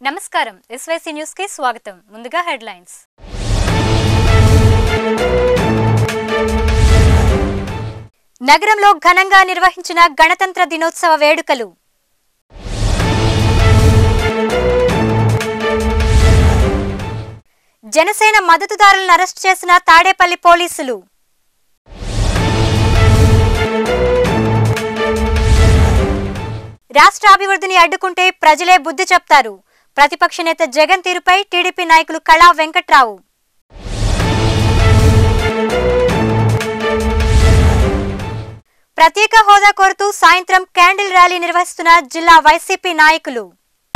నమస్కారం SYC news కి స్వాగతం ముందుగా హెడ్లైన్స్ నగరంలో ఘనంగా నిర్వహించిన గణతంత్ర దినోత్సవ వేడుకలు జనసేన మద్దతుదారులను అరెస్ట్ చేసిన తాడేపల్లి పోలీసులు రాష్ట్ర అభివృద్ధిని అడ్డుకుంటే ప్రజలే బుద్ధి చెప్తారు ప్రతిపక్ష నేత జగన్ తీరుపై టీడీపీ నాయకులు కళా వెంకట్రావు ప్రత్యేక హోదా కోరుతూ సాయంత్రం క్యాండిల్ ర్యాలీ నిర్వహిస్తున్న జిల్లా వైసీపీ నాయకులు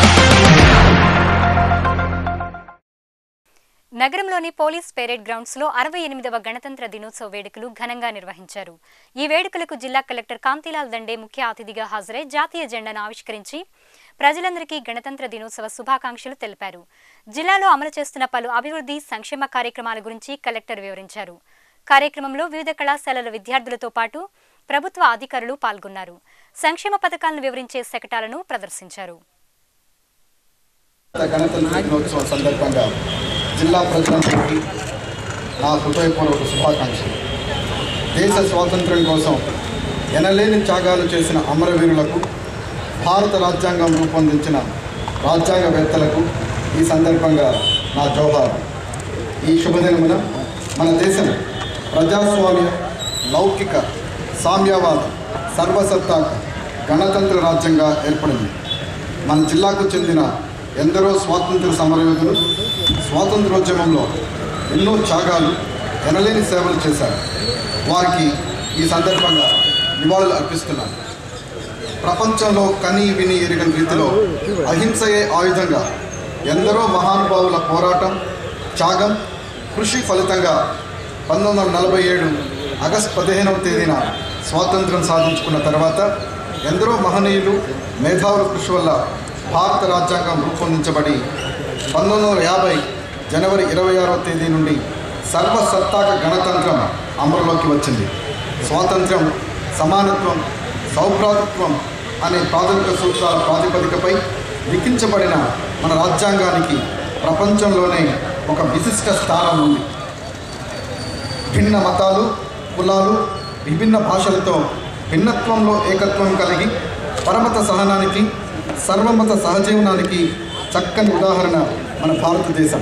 నగరంలోని పోలీస్ పెరేడ్ గ్రౌండ్స్ లో అరవై ఎనిమిదవ గణతంత్ర దినోత్సవ వేడుకలు ఘనంగా నిర్వహించారు ఈ వేడుకలకు జిల్లా కలెక్టర్ కాంతిలాల్ దండే ముఖ్య అతిథిగా హాజరై జాతీయ జెండాను ఆవిష్కరించి ప్రజలందరికీ గణతంత్ర దినోత్సవ శుభాకాంక్షలు తెలిపారు జిల్లాలో అమలు చేస్తున్న పలు అభివృద్ధి సంక్షేమ కార్యక్రమాల గురించి కలెక్టర్ వివరించారు కార్యక్రమంలో వివిధ కళాశాలల విద్యార్థులతో పాటు ప్రభుత్వ అధికారులు పాల్గొన్నారు సంక్షేమ పథకాలను వివరించే శకటాలను ప్రదర్శించారు గణతంత్ర దినోత్సవం సందర్భంగా జిల్లా ప్రజలందరికీ నా హృదయపూర్వక శుభాకాంక్షలు దేశ స్వాతంత్ర్యం కోసం ఎనలేని త్యాగాలు చేసిన అమరవీరులకు భారత రాజ్యాంగం రూపొందించిన రాజ్యాంగవేత్తలకు ఈ సందర్భంగా నా జోహార్ ఈ శుభదినమున మన దేశం ప్రజాస్వామ్య లౌకిక సామ్యవాద సర్వసత్తాక గణతంత్ర రాజ్యంగా ఏర్పడింది మన జిల్లాకు చెందిన ఎందరో స్వాతంత్ర సమరయోధులు స్వాతంత్రోద్యమంలో ఎన్నో త్యాగాలు ఎనలేని సేవలు చేశారు వారికి ఈ సందర్భంగా నివాళులు అర్పిస్తున్నాను ప్రపంచంలో కని విని ఎరిగిన రీతిలో అహింసయే ఆయుధంగా ఎందరో మహానుభావుల పోరాటం త్యాగం కృషి ఫలితంగా పంతొమ్మిది వందల నలభై ఏడు ఆగస్టు పదిహేనవ తేదీన స్వాతంత్రం సాధించుకున్న తర్వాత ఎందరో మహనీయులు మేధావుల కృషి వల్ల భారత రాజ్యాంగం రూపొందించబడి పంతొమ్మిది వందల యాభై జనవరి ఇరవై ఆరవ తేదీ నుండి సర్వసత్తాక గణతంత్రం అమలులోకి వచ్చింది స్వాతంత్ర్యం సమానత్వం సౌభ్రాతృత్వం అనే ప్రాథమిక సూత్రాల ప్రాతిపదికపై లిఖించబడిన మన రాజ్యాంగానికి ప్రపంచంలోనే ఒక విశిష్ట స్థానం ఉంది భిన్న మతాలు కులాలు విభిన్న భాషలతో భిన్నత్వంలో ఏకత్వం కలిగి పరమత సహనానికి సర్వమత సహజీవనానికి చక్కని ఉదాహరణ మన భారతదేశం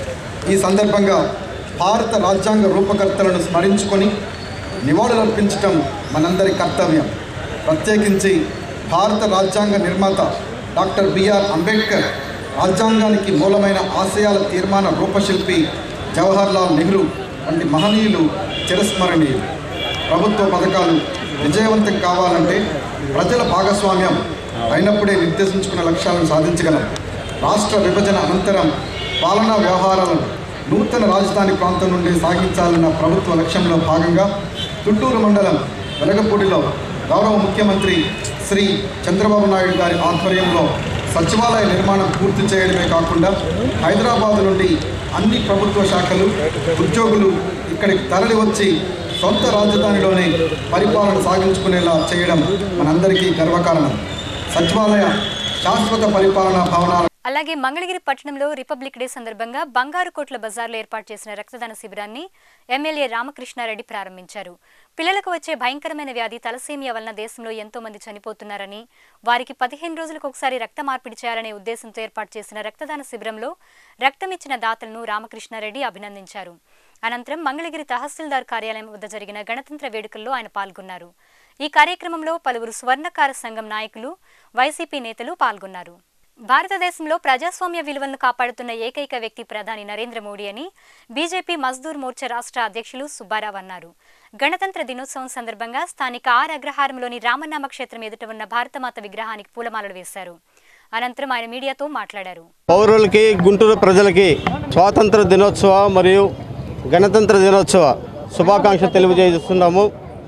ఈ సందర్భంగా భారత రాజ్యాంగ రూపకర్తలను స్మరించుకొని నివాళులర్పించటం మనందరి కర్తవ్యం ప్రత్యేకించి భారత రాజ్యాంగ నిర్మాత డాక్టర్ బిఆర్ అంబేద్కర్ రాజ్యాంగానికి మూలమైన ఆశయాల తీర్మాన రూపశిల్పి జవహర్లాల్ నెహ్రూ వంటి మహనీయులు చిరస్మరణీయులు ప్రభుత్వ పథకాలు విజయవంతం కావాలంటే ప్రజల భాగస్వామ్యం అయినప్పుడే నిర్దేశించుకున్న లక్ష్యాలను సాధించగలం రాష్ట్ర విభజన అనంతరం పాలనా వ్యవహారాలను నూతన రాజధాని ప్రాంతం నుండి సాగించాలన్న ప్రభుత్వ లక్ష్యంలో భాగంగా తుట్టూరు మండలం వెలగపూడిలో గౌరవ ముఖ్యమంత్రి శ్రీ చంద్రబాబు నాయుడు గారి ఆధ్వర్యంలో సచివాలయ నిర్మాణం పూర్తి చేయడమే కాకుండా హైదరాబాద్ నుండి అన్ని ప్రభుత్వ శాఖలు ఉద్యోగులు ఇక్కడికి తరలి వచ్చి సొంత రాజధానిలోనే పరిపాలన సాగించుకునేలా చేయడం మనందరికీ గర్వకారణం సచివాలయ శాశ్వత పరిపాలనా భవనాల అలాగే మంగళగిరి పట్టణంలో రిపబ్లిక్ డే సందర్భంగా బంగారు కోట్ల బజార్లో ఏర్పాటు చేసిన రక్తదాన శిబిరాన్ని ఎమ్మెల్యే రామకృష్ణారెడ్డి ప్రారంభించారు పిల్లలకు వచ్చే భయంకరమైన వ్యాధి తలసేమియా వలన దేశంలో ఎంతో మంది చనిపోతున్నారని వారికి పదిహేను రోజులకు ఒకసారి రక్త మార్పిడి చేయాలనే ఉద్దేశంతో ఏర్పాటు చేసిన రక్తదాన శిబిరంలో రక్తం ఇచ్చిన దాతలను రామకృష్ణారెడ్డి అభినందించారు అనంతరం మంగళగిరి తహసీల్దార్ కార్యాలయం వద్ద జరిగిన గణతంత్ర వేడుకల్లో ఆయన పాల్గొన్నారు ఈ కార్యక్రమంలో పలువురు స్వర్ణకార సంఘం నాయకులు వైసీపీ నేతలు పాల్గొన్నారు భారతదేశంలో ప్రజాస్వామ్య విలువలను కాపాడుతున్న ఏకైక వ్యక్తి ప్రధాని నరేంద్ర మోడీ అని బీజేపీ మజ్దూర్ మోర్చా రాష్ట్ర అధ్యక్షులు సుబ్బారావు అన్నారు గణతంత్ర దినోత్సవం సందర్భంగా స్థానిక ఆర్ అగ్రహారంలోని రామనామ క్షేత్రం ఎదుట ఉన్న భారతమాత విగ్రహానికి పూలమాలలు వేశారు అనంతరం ఆయన మీడియాతో మాట్లాడారు పౌరులకి గుంటూరు ప్రజలకి స్వాతంత్ర దినోత్సవ మరియు గణతంత్ర దినోత్సవ శుభాకాంక్షలు తెలియజేస్తున్నాము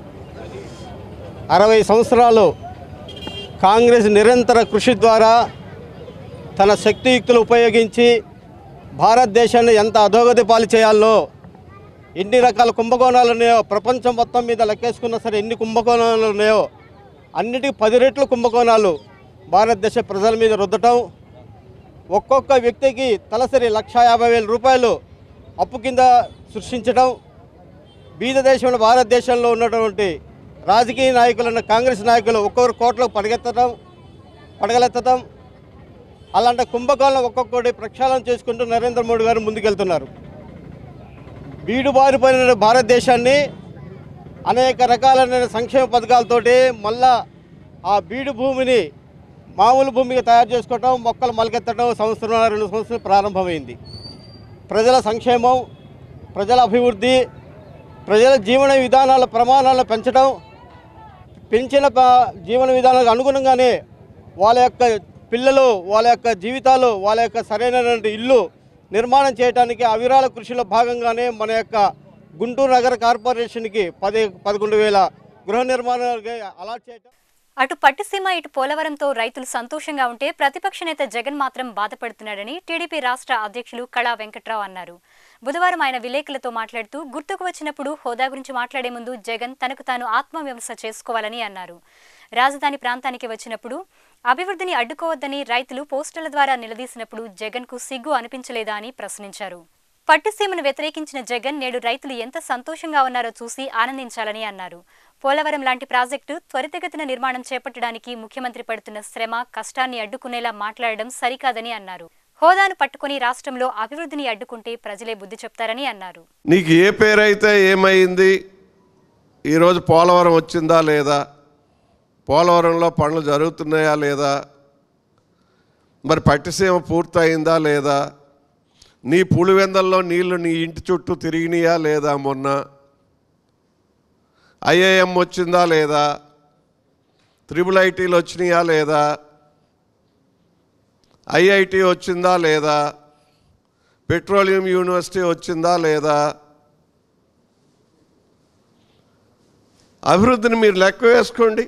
అరవై సంవత్సరాలు కాంగ్రెస్ నిరంతర కృషి ద్వారా తన శక్తియుక్తులు ఉపయోగించి భారతదేశాన్ని ఎంత అధోగతి పాలు చేయాలో ఎన్ని రకాల కుంభకోణాలు ఉన్నాయో ప్రపంచం మొత్తం మీద లెక్కేసుకున్నా సరే ఎన్ని కుంభకోణాలు ఉన్నాయో అన్నిటికీ పది రెట్లు కుంభకోణాలు భారతదేశ ప్రజల మీద రుద్దటం ఒక్కొక్క వ్యక్తికి తలసరి లక్ష యాభై వేల రూపాయలు అప్పు కింద సృష్టించడం బీద దేశంలో భారతదేశంలో ఉన్నటువంటి రాజకీయ నాయకులన్న కాంగ్రెస్ నాయకులు ఒక్కొక్కరు కోట్లకు పడగెత్తడం పడగలెత్తడం అలాంటి కుంభకోణం ఒక్కొక్కటి ప్రక్షాళన చేసుకుంటూ నరేంద్ర మోడీ గారు ముందుకెళ్తున్నారు బీడు బారిపోయిన భారతదేశాన్ని అనేక రకాలైన సంక్షేమ పథకాలతోటి మళ్ళా ఆ బీడు భూమిని మామూలు భూమిగా తయారు చేసుకోవటం మొక్కలు మొలకెత్తడం సంవత్సరం రెండు సంవత్సరాలు ప్రారంభమైంది ప్రజల సంక్షేమం ప్రజల అభివృద్ధి ప్రజల జీవన విధానాల ప్రమాణాలను పెంచడం పెంచిన ప- జీవన విధానాలకు అనుగుణంగానే వాళ్ళ యొక్క పిల్లలు వాళ్ళ యొక్క జీవితాలు వాళ్ళ యొక్క సరైనటువంటి ఇల్లు నిర్మాణం చేయడానికి అవిరాల కృషిలో భాగంగానే మన యొక్క గుంటూరు నగర కార్పొరేషన్కి పది పదకొండు వేల గృహ నిర్మాణాలకి అలాట్ చేయటం అటు పట్టిసీమ ఇటు పోలవరంతో రైతులు సంతోషంగా ఉంటే ప్రతిపక్ష నేత జగన్ మాత్రం బాధపడుతున్నాడని టీడీపీ రాష్ట్ర అధ్యక్షులు కళా వెంకట్రావు అన్నారు బుధవారం ఆయన విలేకరులతో మాట్లాడుతూ గుర్తుకు వచ్చినప్పుడు హోదా గురించి మాట్లాడే ముందు జగన్ తనకు తాను ఆత్మవిమర్శ చేసుకోవాలని అన్నారు రాజధాని ప్రాంతానికి వచ్చినప్పుడు అభివృద్ధిని అడ్డుకోవద్దని రైతులు పోస్టర్ల ద్వారా నిలదీసినప్పుడు జగన్కు సిగ్గు అనిపించలేదా అని ప్రశ్నించారు పట్టిసీమను వ్యతిరేకించిన జగన్ నేడు రైతులు ఎంత సంతోషంగా ఉన్నారో చూసి ఆనందించాలని అన్నారు పోలవరం లాంటి ప్రాజెక్టు త్వరితగతిన నిర్మాణం చేపట్టడానికి ముఖ్యమంత్రి పడుతున్న శ్రమ కష్టాన్ని అడ్డుకునేలా మాట్లాడడం సరికాదని అన్నారు హోదాను పట్టుకుని రాష్ట్రంలో అభివృద్ధిని అడ్డుకుంటే ప్రజలే బుద్ధి చెప్తారని అన్నారు నీకు ఏ పేరైతే ఏమైంది ఈరోజు పోలవరం వచ్చిందా లేదా పోలవరంలో పనులు జరుగుతున్నాయా లేదా మరి పట్టిసీమ పూర్తయిందా లేదా నీ పులివెందల్లో నీళ్లు నీ ఇంటి చుట్టూ తిరిగినాయా లేదా మొన్న ఐఏఎం వచ్చిందా లేదా త్రిబుల్ ఐటీలు వచ్చినాయా లేదా ఐఐటి వచ్చిందా లేదా పెట్రోలియం యూనివర్సిటీ వచ్చిందా లేదా అభివృద్ధిని మీరు లెక్క వేసుకోండి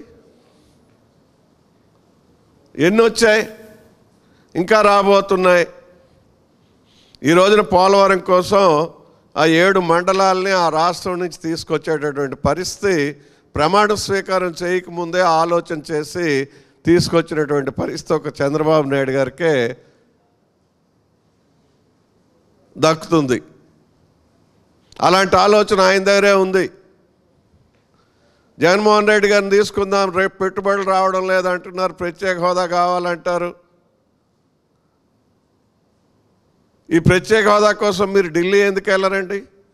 ఎన్ని వచ్చాయి ఇంకా రాబోతున్నాయి ఈ రోజున పోలవరం కోసం ఆ ఏడు మండలాల్ని ఆ రాష్ట్రం నుంచి తీసుకొచ్చేటటువంటి పరిస్థితి ప్రమాణ స్వీకారం చేయకముందే ఆలోచన చేసి తీసుకొచ్చినటువంటి పరిస్థితి ఒక చంద్రబాబు నాయుడు గారికే దక్కుతుంది అలాంటి ఆలోచన ఆయన దగ్గరే ఉంది జగన్మోహన్ రెడ్డి గారిని తీసుకుందాం రేపు పెట్టుబడులు రావడం లేదంటున్నారు ప్రత్యేక హోదా కావాలంటారు ఈ ప్రత్యేక హోదా కోసం మీరు ఢిల్లీ ఎందుకు వెళ్ళరండి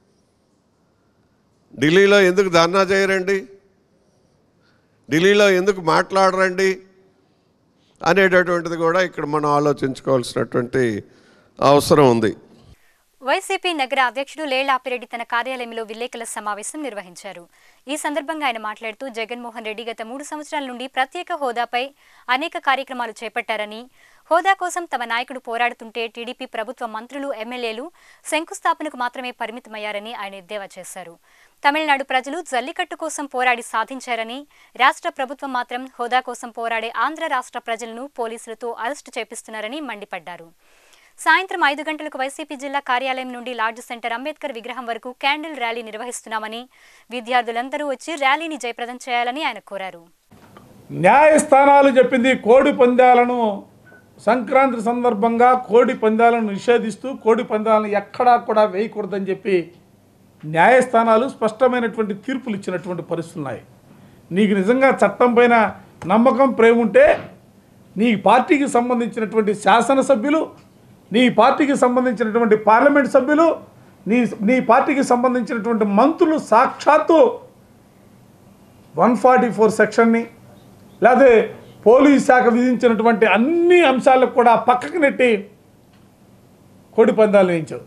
ఢిల్లీలో ఎందుకు ధర్నా చేయరండి ఢిల్లీలో ఎందుకు మాట్లాడరండి అనేటటువంటిది కూడా ఇక్కడ మనం ఆలోచించుకోవాల్సినటువంటి అవసరం ఉంది వైసీపీ నగర అధ్యక్షుడు లేళ్లాపిరెడ్డి తన కార్యాలయంలో విలేకరుల సమావేశం నిర్వహించారు ఈ సందర్భంగా ఆయన మాట్లాడుతూ జగన్మోహన్ రెడ్డి గత మూడు సంవత్సరాల నుండి ప్రత్యేక హోదాపై అనేక కార్యక్రమాలు చేపట్టారని హోదా కోసం తమ నాయకుడు పోరాడుతుంటే టీడీపీ ప్రభుత్వ మంత్రులు ఎమ్మెల్యేలు శంకుస్థాపనకు మాత్రమే పరిమితమయ్యారని ఆయన ఎద్దేవా చేశారు తమిళనాడు ప్రజలు జల్లికట్టు కోసం పోరాడి సాధించారని రాష్ట్ర ప్రభుత్వం మాత్రం హోదా కోసం పోరాడే ఆంధ్ర రాష్ట్ర ప్రజలను పోలీసులతో అరెస్టు చేపిస్తున్నారని మండిపడ్డారు సాయంత్రం ఐదు గంటలకు వైసీపీ జిల్లా కార్యాలయం నుండి లార్జ్ సెంటర్ అంబేద్కర్ విగ్రహం వరకు క్యాండిల్ ర్యాలీ నిర్వహిస్తున్నామని విద్యార్థులందరూ వచ్చి ర్యాలీని జయప్రదం చేయాలని ఆయన కోరారు న్యాయస్థానాలు చెప్పింది కోడి పందాలను సంక్రాంతి సందర్భంగా కోడి పందాలను నిషేధిస్తూ కోడి పందాలను ఎక్కడా కూడా వేయకూడదని చెప్పి న్యాయస్థానాలు స్పష్టమైనటువంటి తీర్పులు ఇచ్చినటువంటి పరిస్థితులు ఉన్నాయి నీకు నిజంగా చట్టం పైన నమ్మకం ప్రేమ ఉంటే నీ పార్టీకి సంబంధించినటువంటి శాసనసభ్యులు నీ పార్టీకి సంబంధించినటువంటి పార్లమెంట్ సభ్యులు నీ నీ పార్టీకి సంబంధించినటువంటి మంత్రులు సాక్షాత్తు వన్ ఫార్టీ ఫోర్ సెక్షన్ని లేకపోతే పోలీస్ శాఖ విధించినటువంటి అన్ని అంశాలకు కూడా పక్కకు నెట్టి కోడి పందాలు వేయించావు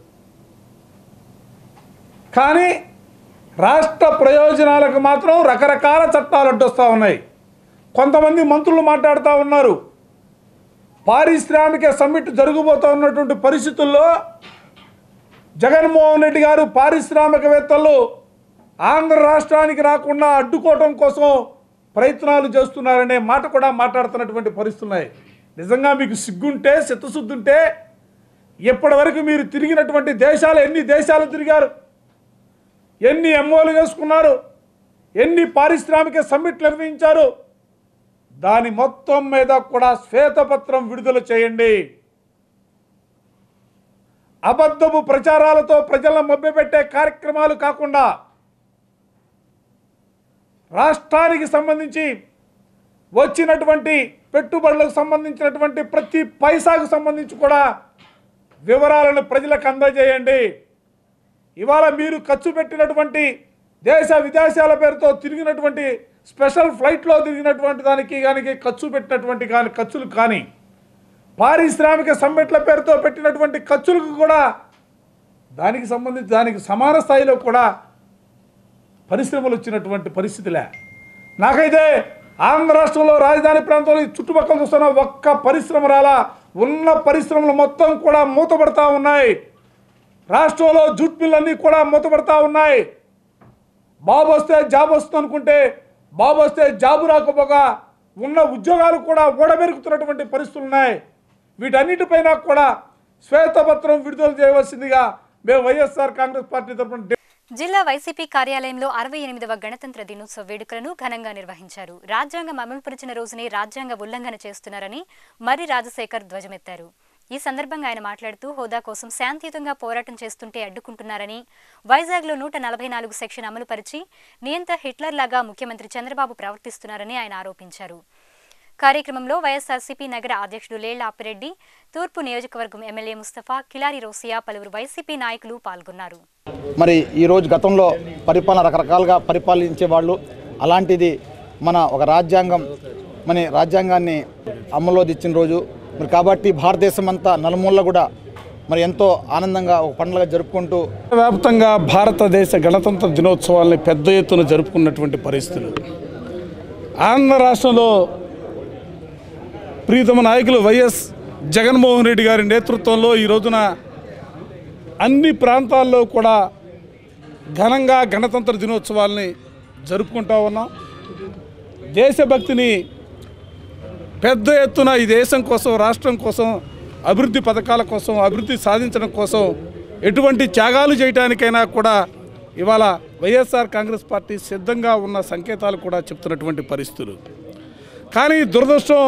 కానీ రాష్ట్ర ప్రయోజనాలకు మాత్రం రకరకాల చట్టాలు అడ్డొస్తూ ఉన్నాయి కొంతమంది మంత్రులు మాట్లాడుతూ ఉన్నారు పారిశ్రామిక సమ్మిట్ జరగబోతూ ఉన్నటువంటి పరిస్థితుల్లో జగన్మోహన్ రెడ్డి గారు పారిశ్రామికవేత్తలు ఆంధ్ర రాష్ట్రానికి రాకుండా అడ్డుకోవటం కోసం ప్రయత్నాలు చేస్తున్నారనే మాట కూడా మాట్లాడుతున్నటువంటి పరిస్థితులు ఉన్నాయి నిజంగా మీకు సిగ్గుంటే చిత్తశుద్ధి ఉంటే ఇప్పటి వరకు మీరు తిరిగినటువంటి దేశాలు ఎన్ని దేశాలు తిరిగారు ఎన్ని ఎంఓలు చేసుకున్నారు ఎన్ని పారిశ్రామిక సమ్మిట్లు నిర్వహించారు దాని మొత్తం మీద కూడా శ్వేతపత్రం విడుదల చేయండి అబద్ధపు ప్రచారాలతో ప్రజలను మభ్యపెట్టే కార్యక్రమాలు కాకుండా రాష్ట్రానికి సంబంధించి వచ్చినటువంటి పెట్టుబడులకు సంబంధించినటువంటి ప్రతి పైసాకు సంబంధించి కూడా వివరాలను ప్రజలకు అందజేయండి ఇవాళ మీరు ఖర్చు పెట్టినటువంటి దేశ విదేశాల పేరుతో తిరిగినటువంటి స్పెషల్ ఫ్లైట్లో తిరిగినటువంటి దానికి కానీ ఖర్చు పెట్టినటువంటి కానీ ఖర్చులు కానీ పారిశ్రామిక సమ్మెట్ల పేరుతో పెట్టినటువంటి ఖర్చులకు కూడా దానికి సంబంధించి దానికి సమాన స్థాయిలో కూడా పరిశ్రమలు వచ్చినటువంటి పరిస్థితిలే నాకైతే ఆంధ్ర రాష్ట్రంలో రాజధాని ప్రాంతంలో ఈ చుట్టుపక్కల చూస్తున్న ఒక్క పరిశ్రమ రాలా ఉన్న పరిశ్రమలు మొత్తం కూడా మూతపడతా ఉన్నాయి రాష్ట్రంలో జూట్ మిల్లన్నీ కూడా మూతపడతా ఉన్నాయి బాబు వస్తే జాబ్ వస్తుంది అనుకుంటే బాబు వస్తే జాబు రాకపోగా ఉన్న ఉద్యోగాలు కూడా ఊడబెరుకుతున్నటువంటి పరిస్థితులు ఉన్నాయి వీటన్నిటిపైన కూడా శ్వేతపత్రం విడుదల చేయవలసిందిగా మేము వైఎస్ఆర్ కాంగ్రెస్ పార్టీ తరఫున జిల్లా వైసీపీ కార్యాలయంలో అరవై ఎనిమిదవ గణతంత్ర దినోత్సవ వేడుకలను ఘనంగా నిర్వహించారు రాజ్యాంగం అమలుపరిచిన రోజునే రాజ్యాంగ ఉల్లంఘన చేస్తున్నారని మర్రి రాజశేఖర్ ధ్వజమెత్తారు ఈ సందర్భంగా ఆయన మాట్లాడుతూ హోదా కోసం శాంతియుతంగా పోరాటం చేస్తుంటే అడ్డుకుంటున్నారని వైజాగ్లో నూట నలభై నాలుగు సెక్షన్ అమలుపరిచి నియంత హిట్లర్ లాగా ముఖ్యమంత్రి చంద్రబాబు ప్రవర్తిస్తున్నారని ఆయన ఆరోపించారు కార్యక్రమంలో వైఎస్ఆర్సీపీ నగర అధ్యక్షుడు లేళ్ల అప్పిరెడ్డి తూర్పు నియోజకవర్గం ఎమ్మెల్యే ముస్తఫా కిలారి రోసియా పలువురు వైసీపీ నాయకులు పాల్గొన్నారు మరి ఈరోజు గతంలో పరిపాలన రకరకాలుగా పరిపాలించే వాళ్ళు అలాంటిది మన ఒక రాజ్యాంగం మన రాజ్యాంగాన్ని అమల్లో తెచ్చిన రోజు మరి కాబట్టి భారతదేశం అంతా నలుమూలలా కూడా మరి ఎంతో ఆనందంగా ఒక పండుగ జరుపుకుంటూ వ్యాప్తంగా భారతదేశ గణతంత్ర దినోత్సవాల్ని పెద్ద ఎత్తున జరుపుకున్నటువంటి పరిస్థితులు ఆంధ్ర రాష్ట్రంలో ప్రీతమ నాయకులు వైఎస్ జగన్మోహన్ రెడ్డి గారి నేతృత్వంలో ఈ రోజున అన్ని ప్రాంతాల్లో కూడా ఘనంగా గణతంత్ర దినోత్సవాల్ని జరుపుకుంటా ఉన్నాం దేశభక్తిని పెద్ద ఎత్తున ఈ దేశం కోసం రాష్ట్రం కోసం అభివృద్ధి పథకాల కోసం అభివృద్ధి సాధించడం కోసం ఎటువంటి త్యాగాలు చేయడానికైనా కూడా ఇవాళ వైఎస్ఆర్ కాంగ్రెస్ పార్టీ సిద్ధంగా ఉన్న సంకేతాలు కూడా చెప్తున్నటువంటి పరిస్థితులు కానీ దురదృష్టం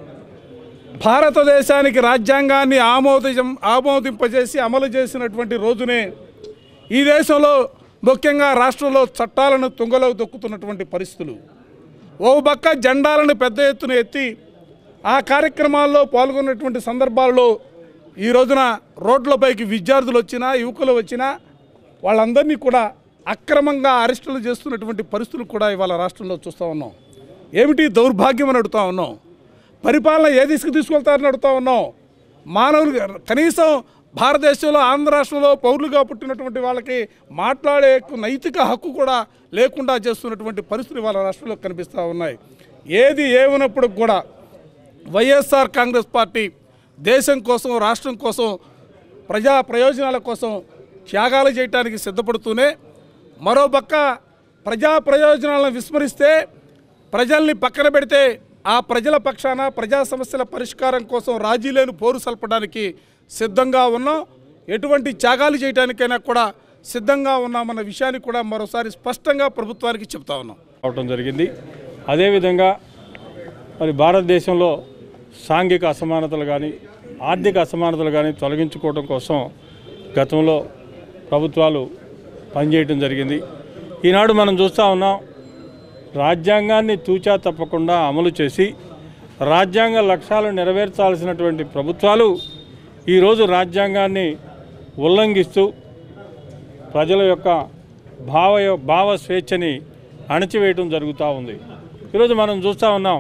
భారతదేశానికి రాజ్యాంగాన్ని ఆమోదం ఆమోదింపజేసి అమలు చేసినటువంటి రోజునే ఈ దేశంలో ముఖ్యంగా రాష్ట్రంలో చట్టాలను తుంగలో దొక్కుతున్నటువంటి పరిస్థితులు ఓ పక్క జెండాలను పెద్ద ఎత్తున ఎత్తి ఆ కార్యక్రమాల్లో పాల్గొన్నటువంటి సందర్భాల్లో ఈ రోజున రోడ్లపైకి విద్యార్థులు వచ్చినా యువకులు వచ్చినా వాళ్ళందరినీ కూడా అక్రమంగా అరెస్టులు చేస్తున్నటువంటి పరిస్థితులు కూడా ఇవాళ రాష్ట్రంలో చూస్తూ ఉన్నాం ఏమిటి దౌర్భాగ్యం అని అడుగుతా ఉన్నాం పరిపాలన ఏ దిశకు తీసుకెళ్తారని అడుగుతా ఉన్నాం మానవులు కనీసం భారతదేశంలో ఆంధ్ర రాష్ట్రంలో పౌరులుగా పుట్టినటువంటి వాళ్ళకి మాట్లాడే నైతిక హక్కు కూడా లేకుండా చేస్తున్నటువంటి పరిస్థితులు వాళ్ళ రాష్ట్రంలో కనిపిస్తూ ఉన్నాయి ఏది ఏమైనప్పుడు కూడా వైఎస్ఆర్ కాంగ్రెస్ పార్టీ దేశం కోసం రాష్ట్రం కోసం ప్రజా ప్రయోజనాల కోసం త్యాగాలు చేయడానికి సిద్ధపడుతూనే మరోపక్క ప్రజా ప్రయోజనాలను విస్మరిస్తే ప్రజల్ని పక్కన పెడితే ఆ ప్రజల పక్షాన ప్రజా సమస్యల పరిష్కారం కోసం రాజీ లేని పోరు సల్పడానికి సిద్ధంగా ఉన్నాం ఎటువంటి త్యాగాలు చేయడానికైనా కూడా సిద్ధంగా ఉన్నామన్న విషయాన్ని కూడా మరోసారి స్పష్టంగా ప్రభుత్వానికి చెప్తా ఉన్నాం అవటం జరిగింది అదేవిధంగా మరి భారతదేశంలో సాంఘిక అసమానతలు కానీ ఆర్థిక అసమానతలు కానీ తొలగించుకోవడం కోసం గతంలో ప్రభుత్వాలు పనిచేయటం జరిగింది ఈనాడు మనం చూస్తూ ఉన్నాం రాజ్యాంగాన్ని తూచా తప్పకుండా అమలు చేసి రాజ్యాంగ లక్ష్యాలు నెరవేర్చాల్సినటువంటి ప్రభుత్వాలు ఈరోజు రాజ్యాంగాన్ని ఉల్లంఘిస్తూ ప్రజల యొక్క భావ భావ స్వేచ్ఛని అణచివేయటం జరుగుతూ ఉంది ఈరోజు మనం చూస్తూ ఉన్నాం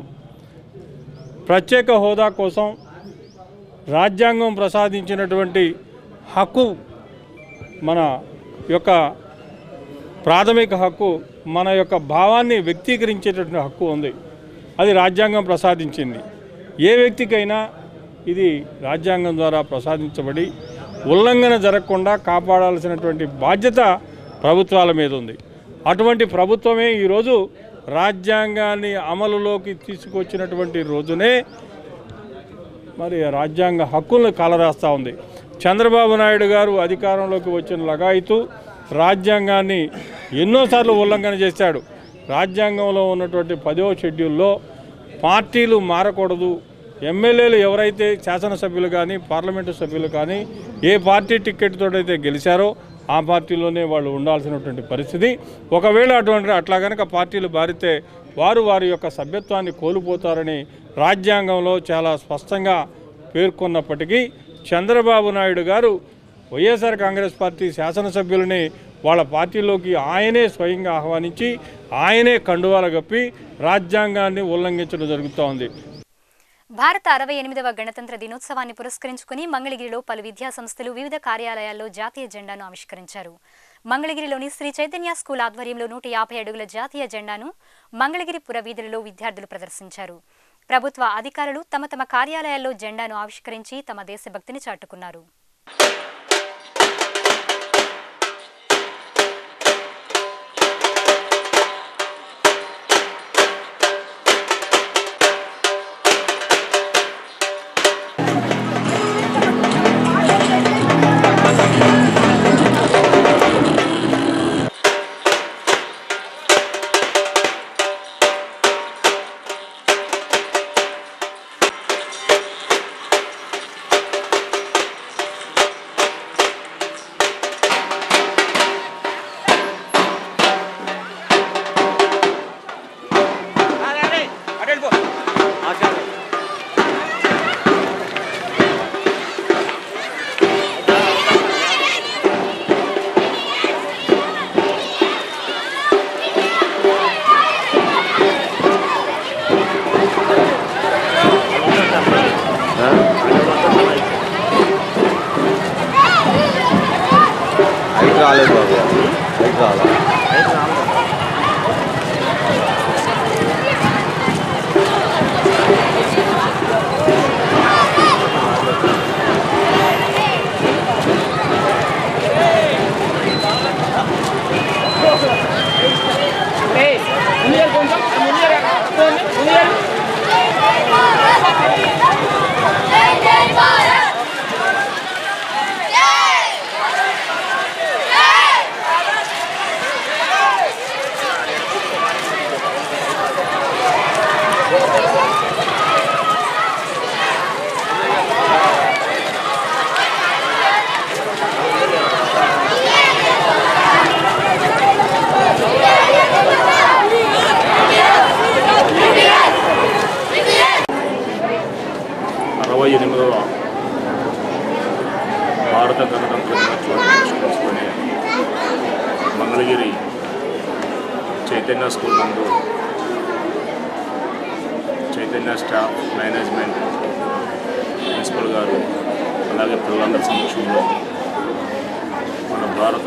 ప్రత్యేక హోదా కోసం రాజ్యాంగం ప్రసాదించినటువంటి హక్కు మన యొక్క ప్రాథమిక హక్కు మన యొక్క భావాన్ని వ్యక్తీకరించేటటువంటి హక్కు ఉంది అది రాజ్యాంగం ప్రసాదించింది ఏ వ్యక్తికైనా ఇది రాజ్యాంగం ద్వారా ప్రసాదించబడి ఉల్లంఘన జరగకుండా కాపాడాల్సినటువంటి బాధ్యత ప్రభుత్వాల మీద ఉంది అటువంటి ప్రభుత్వమే ఈరోజు రాజ్యాంగాన్ని అమలులోకి తీసుకొచ్చినటువంటి రోజునే మరి రాజ్యాంగ హక్కులను కాలరాస్తూ ఉంది చంద్రబాబు నాయుడు గారు అధికారంలోకి వచ్చిన లగాయితూ రాజ్యాంగాన్ని ఎన్నోసార్లు ఉల్లంఘన చేశాడు రాజ్యాంగంలో ఉన్నటువంటి పదో షెడ్యూల్లో పార్టీలు మారకూడదు ఎమ్మెల్యేలు ఎవరైతే శాసనసభ్యులు కానీ పార్లమెంటు సభ్యులు కానీ ఏ పార్టీ టికెట్ తోటైతే గెలిచారో ఆ పార్టీలోనే వాళ్ళు ఉండాల్సినటువంటి పరిస్థితి ఒకవేళ అటువంటి అట్లా కనుక పార్టీలు బారితే వారు వారి యొక్క సభ్యత్వాన్ని కోల్పోతారని రాజ్యాంగంలో చాలా స్పష్టంగా పేర్కొన్నప్పటికీ చంద్రబాబు నాయుడు గారు వైఎస్ఆర్ కాంగ్రెస్ పార్టీ శాసనసభ్యులని వాళ్ళ పార్టీలోకి ఆయనే స్వయంగా ఆహ్వానించి ఆయనే కండువాల గప్పి రాజ్యాంగాన్ని ఉల్లంఘించడం జరుగుతూ ఉంది భారత అరవై ఎనిమిదవ గణతంత్ర దినోత్సవాన్ని పురస్కరించుకుని మంగళగిరిలో పలు విద్యా సంస్థలు వివిధ కార్యాలయాల్లో జాతీయ జెండాను ఆవిష్కరించారు మంగళగిరిలోని శ్రీ చైతన్య స్కూల్ ఆధ్వర్యంలో నూట యాభై అడుగుల జాతీయ జెండాను మంగళగిరి పుర వీధులలో విద్యార్థులు ప్రదర్శించారు ప్రభుత్వ అధికారులు తమ తమ కార్యాలయాల్లో జెండాను ఆవిష్కరించి తమ దేశభక్తిని చాటుకున్నారు అరవై ఎనిమిదవ భారత గణతంత్ర దినోత్సవాన్ని పురస్కరించుకొని మంగళగిరి చైతన్య స్కూల్ నందు చైతన్య స్టాఫ్ మేనేజ్మెంట్ ప్రిన్సిపల్ గారు అలాగే పిల్లలందరి సమక్షంలో మన భారత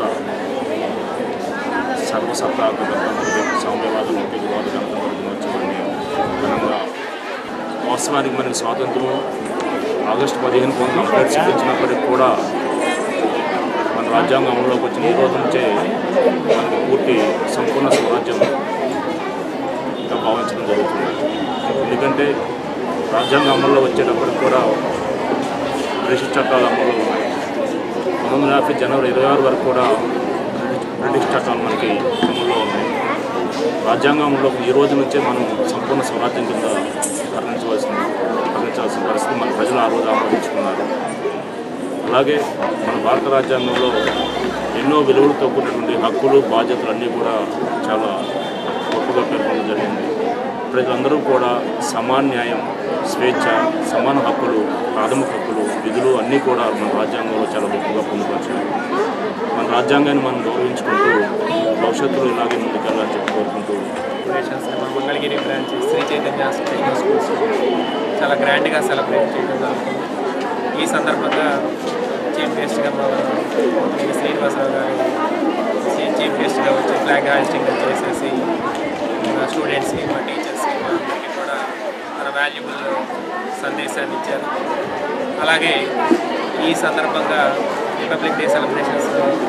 సర్వసత్తాక గణతంత్ర సామ్యవాద లౌకికవాద గణతంత్ర దినోత్సవాన్ని ఘనంగా వాస్తవానికి మనకి స్వాతంత్రం ఆగస్టు పదిహేను పంతొమ్మిది అంబేద్కర్ సిద్ధించినప్పటికీ కూడా మన రాజ్యాంగం అమలులోకి వచ్చిన ఈ రోజు నుంచే మనకి పూర్తి సంపూర్ణ స్వరాజ్యం ఇంకా భావించడం జరుగుతుంది ఎందుకంటే రాజ్యాంగం అమల్లో వచ్చేటప్పటికి కూడా బ్రిటిష్ చట్టాలు అమలు ఉన్నాయి పంతొమ్మిది వందల యాభై జనవరి ఇరవై ఆరు వరకు కూడా బ్రిటిష్ బ్రిటిష్ చట్టాలు మనకి అమల్లో ఉన్నాయి రాజ్యాంగంలో ఈ రోజు నుంచే మనం సంపూర్ణ స్వరాజ్యం కింద వర్ణించవలసిన వర్ణించాల్సిన పరిస్థితి మన ప్రజలు ఆ రోజు ఆమోదించుకున్నారు అలాగే మన భారత రాజ్యాంగంలో ఎన్నో విలువలతో కూడినటువంటి హక్కులు బాధ్యతలు అన్నీ కూడా చాలా గొప్పగా పేర్కొనడం జరిగింది ప్రజలందరూ కూడా సమాన న్యాయం స్వేచ్ఛ సమాన హక్కులు ప్రాథమిక హక్కులు విధులు అన్నీ కూడా మన రాజ్యాంగంలో చాలా గొప్పగా పొందుపరిచారు మన రాజ్యాంగాన్ని మనం గౌరవించుకుంటూ భవిష్యత్తులో ఇలాగే ముందుకెళ్ళాలని చెప్పి కోరుకుంటూ సెలబ్రేషన్స్ మా Mangalagiri branch Sri Chaitanya Techno Schools చాలా గ్రాండ్గా సెలబ్రేట్ చేయడం జరుగుతుంది ఈ సందర్భంగా చీఫ్ గెస్ట్గా మా పోతుమిల్లి శ్రీనివాసరావు గారు చీ- చీఫ్ గెస్ట్గా వచ్చి ఫ్లాగ్ హాయిస్టింగ్ చేసేసి మా స్టూడెంట్స్కి మా టీచర్స్కి మా అందరికీ కూడా తన వాల్యుబుల్ సందేశాన్ని ఇచ్చారు అలాగే ఈ సందర్భంగా రిపబ్లిక్ డే సెలబ్రేషన్స్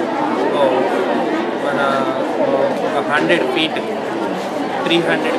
మన ఒక hundred feet three hundred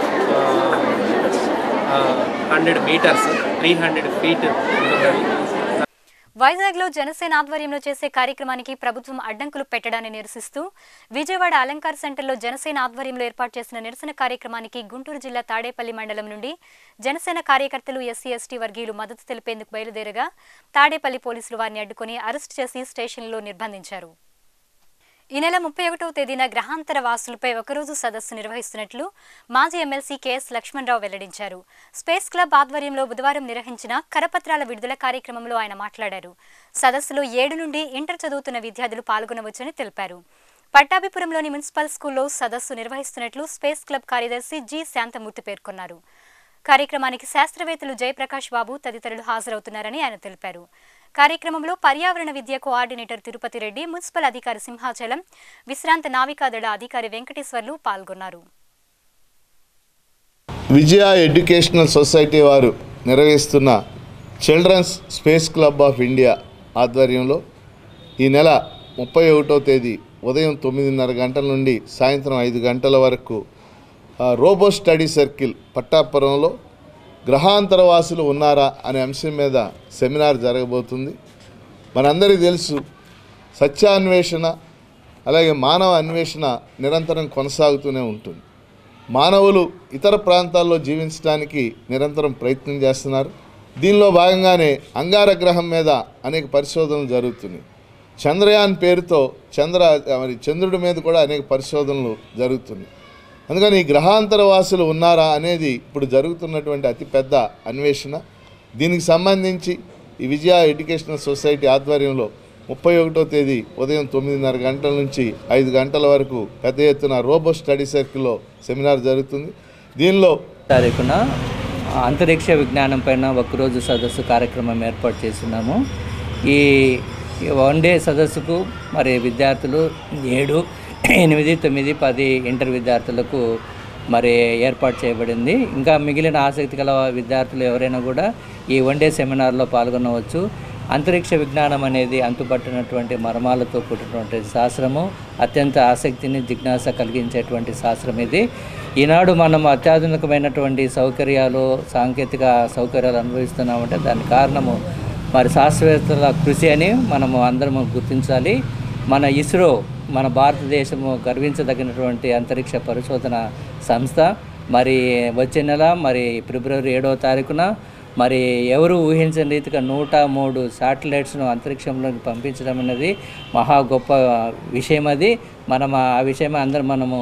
hundred metres three hundred feet ఉంటుంది వైజాగ్లో జనసేన ఆధ్వర్యంలో చేసే కార్యక్రమానికి ప్రభుత్వం అడ్డంకులు పెట్టడాన్ని నిరసిస్తూ విజయవాడ అలంకార్ సెంటర్లో జనసేన ఆధ్వర్యంలో ఏర్పాటు చేసిన నిరసన కార్యక్రమానికి గుంటూరు జిల్లా తాడేపల్లి మండలం నుండి జనసేన కార్యకర్తలు ఎస్సీ ఎస్టీ వర్గీయులు మద్దతు తెలిపేందుకు బయలుదేరగా తాడేపల్లి పోలీసులు వారిని అడ్డుకుని అరెస్టు చేసి స్టేషన్లో నిర్బంధించారు ఈ నెల ముప్పై ఒకటవ తేదీన గ్రహాంతర వాసులపై ఒకరోజు సదస్సు నిర్వహిస్తున్నట్లు మాజీ ఎమ్మెల్సీ కెఎస్ లక్ష్మణరావు వెల్లడించారు స్పేస్ క్లబ్ ఆధ్వర్యంలో బుధవారం నిర్వహించిన కరపత్రాల విడుదల కార్యక్రమంలో ఆయన మాట్లాడారు సదస్సులో ఏడు నుండి ఇంటర్ చదువుతున్న విద్యార్థులు పాల్గొనవచ్చని తెలిపారు పట్టాభిపురంలోని మున్సిపల్ స్కూల్లో సదస్సు నిర్వహిస్తున్నట్లు స్పేస్ క్లబ్ కార్యదర్శి జి శాంతమూర్తి పేర్కొన్నారు కార్యక్రమానికి శాస్త్రవేత్తలు జయప్రకాష్ బాబు తదితరులు హాజరవుతున్నారని ఆయన తెలిపారు కార్యక్రమంలో పర్యావరణ విద్య కోఆర్డినేటర్ తిరుపతి రెడ్డి మున్సిపల్ అధికారి సింహాచలం విశ్రాంత నావికాదళ అధికారి వెంకటేశ్వర్లు పాల్గొన్నారు విజయ ఎడ్యుకేషనల్ సొసైటీ వారు నిర్వహిస్తున్న children's space club of India ఆధ్వర్యంలో ఈ నెల ముప్పై ఒకటో తేదీ ఉదయం తొమ్మిదిన్నర గంటల నుండి సాయంత్రం ఐదు గంటల వరకు ఆ, రోబో స్టడీ సర్కిల్ పట్టాపురంలో గ్రహాంతరవాసులు ఉన్నారా అనే అంశం మీద సెమినార్ జరగబోతుంది మనందరికీ తెలుసు సత్యాన్వేషణ అలాగే మానవ అన్వేషణ నిరంతరం కొనసాగుతూనే ఉంటుంది మానవులు ఇతర ప్రాంతాల్లో జీవించడానికి నిరంతరం ప్రయత్నం చేస్తున్నారు దీనిలో భాగంగానే అంగార గ్రహం మీద అనేక పరిశోధనలు జరుగుతున్నాయి చంద్రయాన్ పేరుతో చంద్ర మరి చంద్రుడి మీద కూడా అనేక పరిశోధనలు జరుగుతున్నాయి అందుకని ఈ గ్రహాంతర వాసులు ఉన్నారా అనేది ఇప్పుడు జరుగుతున్నటువంటి అతిపెద్ద అన్వేషణ దీనికి సంబంధించి ఈ విజయ ఎడ్యుకేషనల్ సొసైటీ ఆధ్వర్యంలో ముప్పై ఒకటో తేదీ ఉదయం తొమ్మిదిన్నర గంటల నుంచి ఐదు గంటల వరకు పెద్ద ఎత్తున రోబో స్టడీ సర్కిల్లో సెమినార్ జరుగుతుంది దీనిలో తారీఖున అంతరిక్ష విజ్ఞానం పైన ఒకరోజు సదస్సు కార్యక్రమం ఏర్పాటు చేస్తున్నాము ఈ ఈ వన్ డే సదస్సుకు మరి విద్యార్థులు ఏడు ఎనిమిది తొమ్మిది పది ఇంటర్ విద్యార్థులకు మరి ఏర్పాటు చేయబడింది ఇంకా మిగిలిన ఆసక్తి గల విద్యార్థులు ఎవరైనా కూడా ఈ వన్ డే సెమినార్లో పాల్గొనవచ్చు అంతరిక్ష విజ్ఞానం అనేది అంతుపట్టినటువంటి మర్మాలతో కూడినటువంటి శాస్త్రము అత్యంత ఆసక్తిని జిజ్ఞాస కలిగించేటువంటి శాస్త్రం ఇది ఈనాడు మనం అత్యాధునికమైనటువంటి సౌకర్యాలు సాంకేతిక సౌకర్యాలు అనుభవిస్తున్నామంటే దానికి కారణము మరి శాస్త్రవేత్తల కృషి అని మనము అందరము గుర్తించాలి మన ఇస్రో మన భారతదేశము గర్వించదగినటువంటి అంతరిక్ష పరిశోధన సంస్థ మరి వచ్చే నెల మరి ఫిబ్రవరి ఏడవ తారీఖున మరి ఎవరు ఊహించని రీతిగా నూట మూడు శాటిలైట్స్ను అంతరిక్షంలోకి పంపించడం అనేది మహా గొప్ప విషయం అది మనం ఆ విషయం అందరం మనము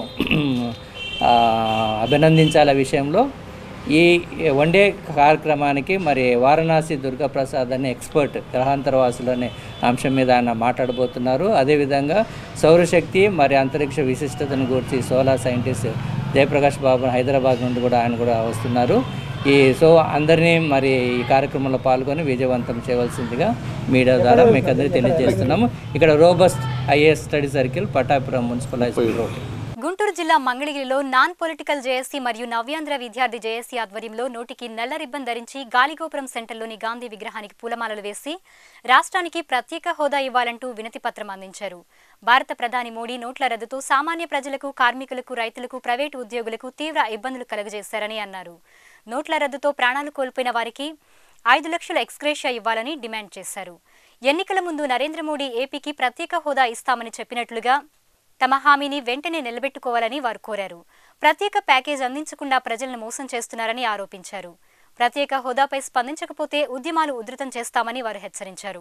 ఆ, అభినందించాలి ఆ విషయంలో ఈ వన్ డే కార్యక్రమానికి మరి వారణాసి దుర్గాప్రసాద్ అనే ఎక్స్పర్ట్ గ్రహాంతరవాసులు అనే అంశం మీద ఆయన మాట్లాడబోతున్నారు అదేవిధంగా సౌరశక్తి మరి అంతరిక్ష విశిష్టతను గురించి సోలార్ సైంటిస్ట్ జయప్రకాష్ బాబు హైదరాబాద్ నుండి కూడా ఆయన కూడా వస్తున్నారు ఈ సో అందరినీ మరి ఈ కార్యక్రమంలో పాల్గొని విజయవంతం చేయవలసిందిగా మీడియా ద్వారా మీకు అందరికీ తెలియజేస్తున్నాము ఇక్కడ robust IAS study circle Patapuram municipal high school road Guntur జిల్లా మంగళగిరిలో నాన్ పొలిటికల్ జేఏసీ మరియు నవ్యాంధ్ర విద్యార్థి జేఏసీ ఆధ్వర్యంలో నోటికి నల్ల రిబ్బన్ ధరించి గాలిగోపురం సెంటర్లోని గాంధీ విగ్రహానికి పూలమాలలు వేసి రాష్ట్రానికి ప్రత్యేక హోదా ఇవ్వాలంటూ వినతి పత్రం అందించారు భారత ప్రధాని మోడీ నోట్ల రద్దుతో సామాన్య ప్రజలకు కార్మికులకు రైతులకు ప్రైవేటు ఉద్యోగులకు తీవ్ర ఇబ్బందులు కలుగజేశారని అన్నారు నోట్ల రద్దుతో ప్రాణాలు కోల్పోయిన వారికి ఐదు లక్షల ఎక్స్గ్రేషియా ఇవ్వాలని డిమాండ్ చేశారు ఎన్నికల ముందు నరేంద్ర మోడీ ఏపీకి ప్రత్యేక హోదా ఇస్తామని చెప్పినట్లుగా తమ హామీని వెంటనే నిలబెట్టుకోవాలని వారు కోరారు ప్రత్యేక ప్యాకేజ్ అందించకుండా ప్రజలను మోసం చేస్తున్నారని ఆరోపించారు ప్రత్యేక హోదాపై స్పందించకపోతే ఉద్యమాలు ఉధృతం చేస్తామని వారు హెచ్చరించారు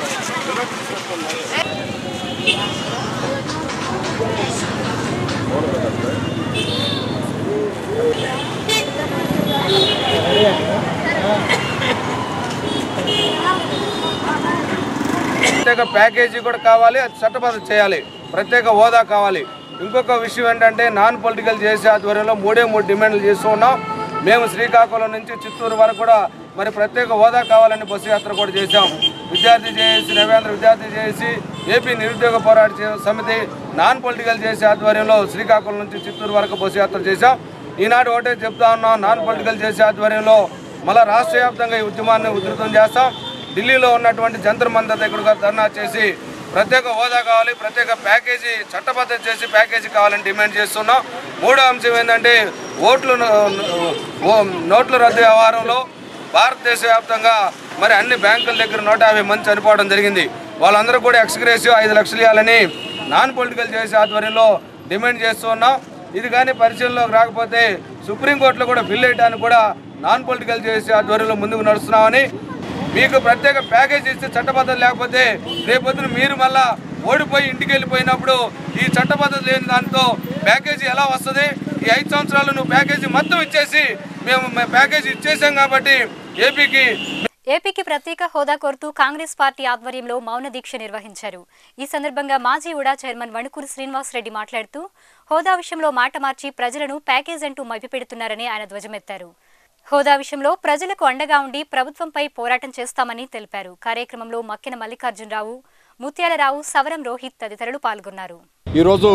ప్రత్యేక ప్యాకేజీ కూడా కావాలి అది చట్టబద్ధ చేయాలి ప్రత్యేక హోదా కావాలి ఇంకొక విషయం ఏంటంటే నాన్ పొలిటికల్ చేసే ఆధ్వర్యంలో మూడే మూడు డిమాండ్లు చేస్తూ ఉన్నాం మేము శ్రీకాకుళం నుంచి చిత్తూరు వరకు కూడా మరి ప్రత్యేక హోదా కావాలని బస్సు యాత్ర కూడా చేశాం విద్యార్థి చేసి నవేంద్ర విద్యార్థి చేసి ఏపీ నిరుద్యోగ పోరాట చే- సమితి నాన్ పొలిటికల్ చేసే ఆధ్వర్యంలో శ్రీకాకుళం నుంచి చిత్తూరు వరకు బస్సు యాత్ర చేశాం ఈనాడు ఒకటే చెప్తా ఉన్నాం నాన్ పొలిటికల్ చేసే ఆధ్వర్యంలో మళ్ళా రాష్ట్ర వ్యాప్తంగా ఈ ఉద్యమాన్ని ఉధృతం చేస్తాం ఢిల్లీలో ఉన్నటువంటి జంతర్ మంతర్ దగ్గర కూడా ధర్నా చేసి ప్రత్యేక హోదా కావాలి ప్రత్యేక ప్యాకేజీ చట్టబద్ధత చేసి ప్యాకేజీ కావాలని డిమాండ్ చేస్తున్నాం మూడో అంశం ఏంటంటే ఓట్లు ఓ- నోట్ల రద్దు వ్యవహారంలో భారతదేశ వ్యాప్తంగా మరి అన్ని బ్యాంకుల దగ్గర నూట యాభై మంది చనిపోవడం జరిగింది వాళ్ళందరూ కూడా ఎక్స్గ్రేసివ్ ఐదు లక్షలు ఇవ్వాలని నాన్ పొలిటికల్ చేసే ఆధ్వర్యంలో డిమాండ్ చేస్తూ ఉన్నాం ఇది కానీ పరిశీలనలోకి రాకపోతే సుప్రీంకోర్టులో కూడా బిల్ వేయడానికి కూడా నాన్ పొలిటికల్ చేసే ఆధ్వర్యంలో ముందుకు నడుస్తున్నామని మీకు ప్రత్యేక ప్యాకేజ్ ఇస్తే చట్టబద్ధత లేకపోతే రేపొద్దున మీరు మళ్ళా ఓడిపోయి ఇంటికి వెళ్ళిపోయినప్పుడు ఈ చట్టబద్ధత లేని దాంతో ప్యాకేజీ ఎలా వస్తుంది ఈ ఐదు సంవత్సరాలు నువ్వు ప్యాకేజీ మొత్తం ఇచ్చేసి మేము మేము ప్యాకేజీ ఇచ్చేసాం కాబట్టి ఏపీకి ఏపీకి ప్రత్యేక హోదా కోరుతూ కాంగ్రెస్ పార్టీ ఆధ్వర్యంలో మౌన దీక్ష నిర్వహించారు ఈ సందర్భంగా మాజీ ఉడా చైర్మన్ వణుకూరు శ్రీనివాసరెడ్డి మాట్లాడుతూ హోదా విషయంలో మాట మార్చి ప్రజలను ప్యాకేజ్ అంటూ మభ్యపెడుతున్నారని ఆయన ధ్వజమెత్తారు హోదా విషయంలో ప్రజలకు అండగా ఉండి ప్రభుత్వంపై పోరాటం చేస్తామని తెలిపారు కార్యక్రమంలో మక్కెన మల్లికార్జునరావు ముత్యాలరావు సవరం రోహిత్ తదితరులు పాల్గొన్నారు ఈరోజు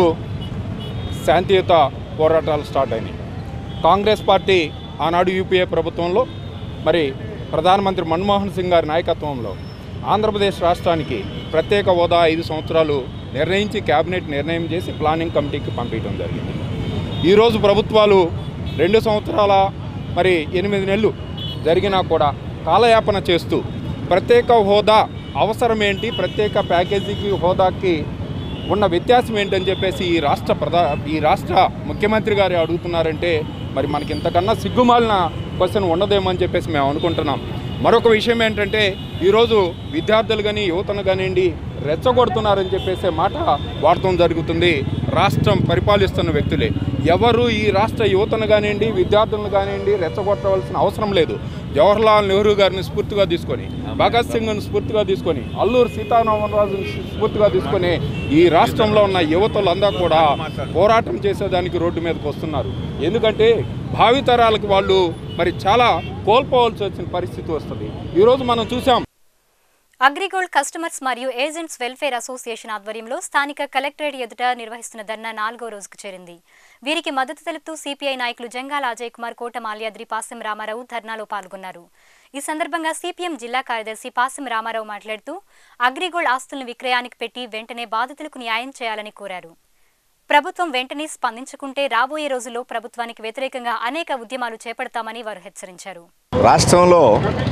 శాంతియుత పోరాటాలు స్టార్ట్ అయినాయి కాంగ్రెస్ పార్టీ ఆనాడు యూపీఏ ప్రభుత్వంలో మరి ప్రధానమంత్రి మన్మోహన్ సింగ్ గారి నాయకత్వంలో ఆంధ్రప్రదేశ్ రాష్ట్రానికి ప్రత్యేక హోదా ఐదు సంవత్సరాలు నిర్ణయించి కేబినెట్ నిర్ణయం చేసి ప్లానింగ్ కమిటీకి పంపించడం జరిగింది ఈరోజు ప్రభుత్వాలు రెండు సంవత్సరాల మరి ఎనిమిది నెలలు జరిగినా కూడా కాలయాపన చేస్తూ ప్రత్యేక హోదా అవసరం ఏంటి ప్రత్యేక ప్యాకేజీకి హోదాకి ఉన్న వ్యత్యాసం ఏంటని చెప్పేసి ఈ రాష్ట్ర ప్రధా ఈ రాష్ట్ర ముఖ్యమంత్రి గారు అడుగుతున్నారంటే మరి మనకి ఇంతకన్నా సిగ్గుమాలిన క్వశ్చన్ ఉండదేమని చెప్పేసి మేము అనుకుంటున్నాం మరొక విషయం ఏంటంటే ఈరోజు విద్యార్థులు కానీ యువతను కానివ్వండి రెచ్చగొడుతున్నారని చెప్పేసే మాట వాడటం జరుగుతుంది రాష్ట్రం పరిపాలిస్తున్న వ్యక్తులే ఎవరు ఈ రాష్ట్ర యువతను కానివ్వండి విద్యార్థులను కానివ్వండి రెచ్చగొట్టవలసిన అవసరం లేదు జవహర్లాల్ నెహ్రూ గారిని స్ఫూర్తిగా తీసుకొని భగత్ సింగ్ను స్ఫూర్తిగా తీసుకొని అల్లూరు సీతారామరాజుని స్ఫూర్తిగా తీసుకొని ఈ రాష్ట్రంలో ఉన్న యువతలందరూ కూడా పోరాటం చేసేదానికి రోడ్డు మీదకి వస్తున్నారు ఎందుకంటే భావితరాలకు వాళ్ళు మరి చాలా కోల్పోవాల్సి వచ్చిన పరిస్థితి వస్తుంది ఈరోజు మనం చూసాం అగ్రిగోల్డ్ కస్టమర్స్ మరియు ఏజెంట్స్ వెల్ఫేర్ అసోసియేషన్ ఆధ్వర్యంలో స్థానిక కలెక్టరేట్ ఎదుట నిర్వహిస్తున్న ధర్నా నాలుగో రోజుకు చేరింది వీరికి మద్దతు తెలుపుతూ సిపిఐ నాయకులు జంగాల అజయ్ కుమార్ కోట మాల్యాద్రి పాసెం రామారావు ధర్నాలో పాల్గొన్నారు ఈ సందర్భంగా సిపిఎం జిల్లా కార్యదర్శి పాసెం రామారావు మాట్లాడుతూ అగ్రిగోల్డ్ ఆస్తులను విక్రయానికి పెట్టి వెంటనే బాధితులకు న్యాయం చేయాలని కోరారు ప్రభుత్వం వెంటనే స్పందించుకుంటే రాబోయే రోజుల్లో ప్రభుత్వానికి వ్యతిరేకంగా అనేక ఉద్యమాలు చేపడతామని వారు హెచ్చరించారు రాష్ట్రంలో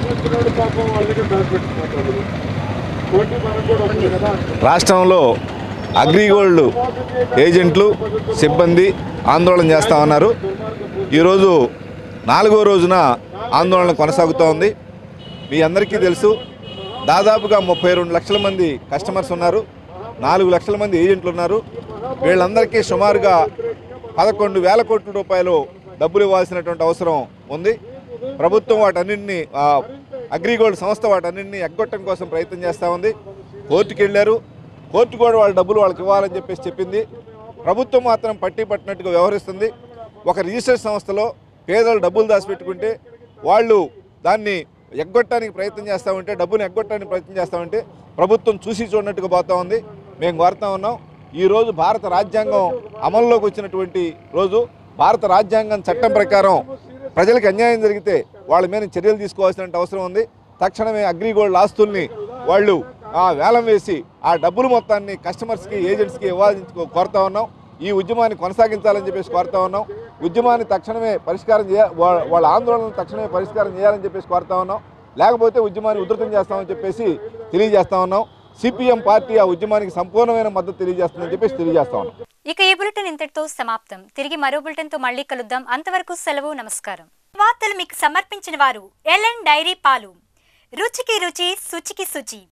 రాష్ట్రంలో అగ్రిగోల్డ్ ఏజెంట్లు సిబ్బంది ఆందోళన చేస్తూ ఉన్నారు ఈరోజు నాలుగో రోజున ఆందోళన కొనసాగుతూ ఉంది మీ అందరికీ తెలుసు దాదాపుగా ముప్పై రెండు లక్షల మంది కస్టమర్స్ ఉన్నారు నాలుగు లక్షల మంది ఏజెంట్లు ఉన్నారు వీళ్ళందరికీ సుమారుగా పదకొండు వేల కోట్ల రూపాయలు డబ్బులు ఇవ్వాల్సినటువంటి అవసరం ఉంది ప్రభుత్వం వాటన్నింటినీ ఆ, అగ్రిగోల్డ్ సంస్థ వాటన్నింటినీ ఎగ్గొట్టడం కోసం ప్రయత్నం చేస్తూ ఉంది కోర్టుకి వెళ్ళారు కోర్టు కూడా వాళ్ళ డబ్బులు వాళ్ళకి ఇవ్వాలని చెప్పేసి చెప్పింది ప్రభుత్వం మాత్రం పట్టి పట్టినట్టుగా వ్యవహరిస్తుంది ఒక రిజిస్టర్ సంస్థలో పేదలు డబ్బులు దాచిపెట్టుకుంటే వాళ్ళు దాన్ని ఎగ్గొట్టడానికి ప్రయత్నం చేస్తూ ఉంటే డబ్బుని ఎగ్గొట్టడానికి ప్రయత్నం చేస్తూ ఉంటే ప్రభుత్వం చూసి చూడనట్టుగా పోతా ఉంది మేము కోరుతా ఉన్నాం ఈరోజు భారత రాజ్యాంగం అమల్లోకి వచ్చినటువంటి రోజు భారత రాజ్యాంగం చట్టం ప్రకారం ప్రజలకు అన్యాయం జరిగితే వాళ్ళ మీద చర్యలు తీసుకోవాల్సిన అవసరం ఉంది తక్షణమే అగ్రిగోల్డ్ ఆస్తుల్ని వాళ్ళు ఆ వేలం వేసి ఆ డబ్బులు మొత్తాన్ని కస్టమర్స్కి ఏజెంట్స్కి ఇవ్వాలని కోరుతా ఉన్నాం ఈ ఉద్యమాన్ని కొనసాగించాలని చెప్పేసి కోరుతా ఉన్నాం ఉద్యమాన్ని తక్షణమే పరిష్కారం చేయ వా- వాళ్ళ ఆందోళనను తక్షణమే పరిష్కారం చేయాలని చెప్పేసి కోరుతా ఉన్నాం లేకపోతే ఉద్యమాన్ని ఉధృతం చేస్తామని చెప్పేసి తెలియజేస్తా ఉన్నాం సిపిఎం పార్టీ ఆ ఉద్యమానికి సంపూర్ణమైన మద్దతు తెలియజేస్తుందని చెప్పేసి తెలియజేస్తా ఉన్నాం ఇక ఈ బులెటిన్ ఇంతటితో సమాప్తం తిరిగి మరో బులెటిన్ తో మళ్ళీ కలుద్దాం అంతవరకు సెలవు నమస్కారం వార్తలు మీకు సమర్పించిన వారు ఎల్ఎన్ డైరీ పాలు రుచికి రుచి శుచికి శుచి